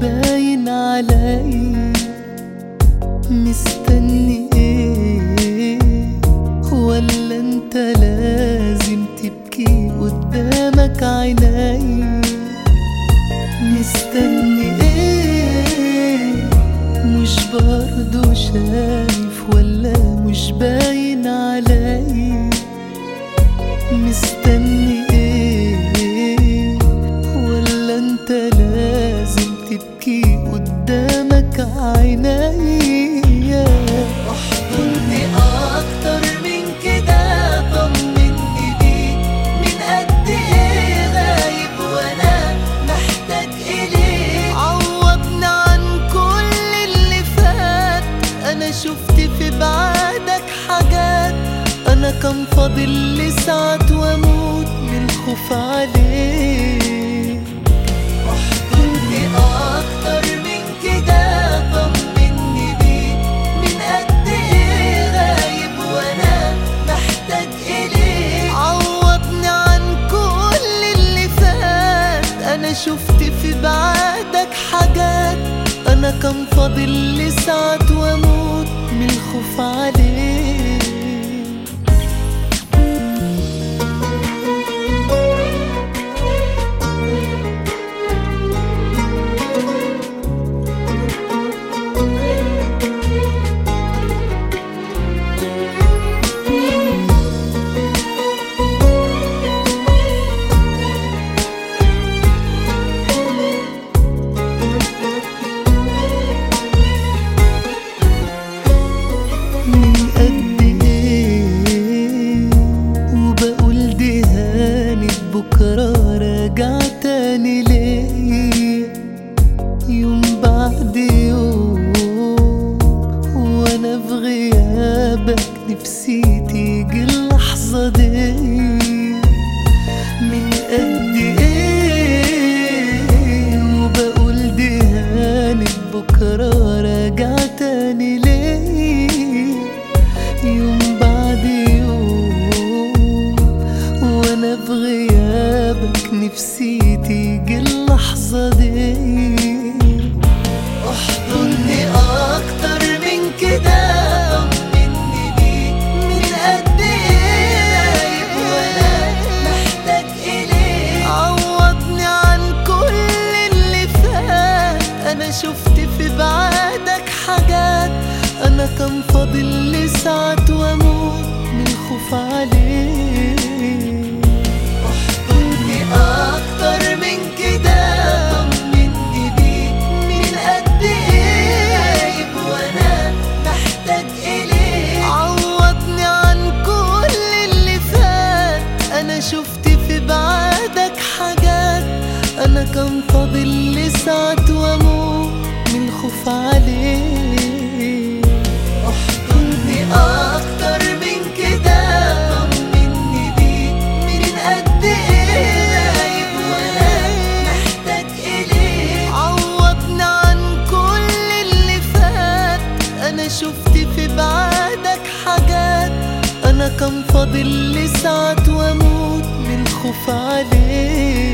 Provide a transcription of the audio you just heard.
باين علي مستني ايه ولا انت لازم تبكي قدامك عيني مستني ايه مش برضو شايف ولا مش باين علي مستني ايه ولا انت لازم تبكي قدامك عيني احضني اكتر من كده طمني بيك من قد ايه غايب وانا محتاج اليك عوضنا عن كل اللي فات انا شفت في بعدك حاجات انا كان فاضل لي ساعات واموت من الخوف عليك احضني اكتر من كده طمني بيك من قد ايه غايب وانا محتاج اليك عوضني عن كل اللي فات انا شفت في بعدك حاجات انا كان فاضل لي ساعات واموت من الخوف عليك من قد ايه وبقول دي هانت بكرة راجع تاني ليه يوم بعد يوم وانا في غيابك نفسي تيجي اللحظة دي من قد ايه وبقول دي هانت بكرة راجع تاني ليه يوم بعد يوم وانا في غيابك نفسي تيجي اللحظة دي احضني اكتر من كده طمني بيك من قد ايه غايب وانا محتاج اليك عوضني عن كل اللي فات انا شفت في بعدك حاجات انا كان فاضل لي ساعات واموت من الخوف عليك احضني اكتر من كده طمني بيك من قد ايه غايب وانا محتاج اليك عوضني عن كل اللي فات انا شفت في بعدك حاجات انا كان فاضل لي ساعات واموت من الخوف عليك احضني اكتر من كده طمني بيك من قد ايه غايب وانا محتاج اليك عوضنا عن كل اللي فات انا شفت في بعدك حاجات انا كان فاضل لي ساعات واموت من الخوف عليك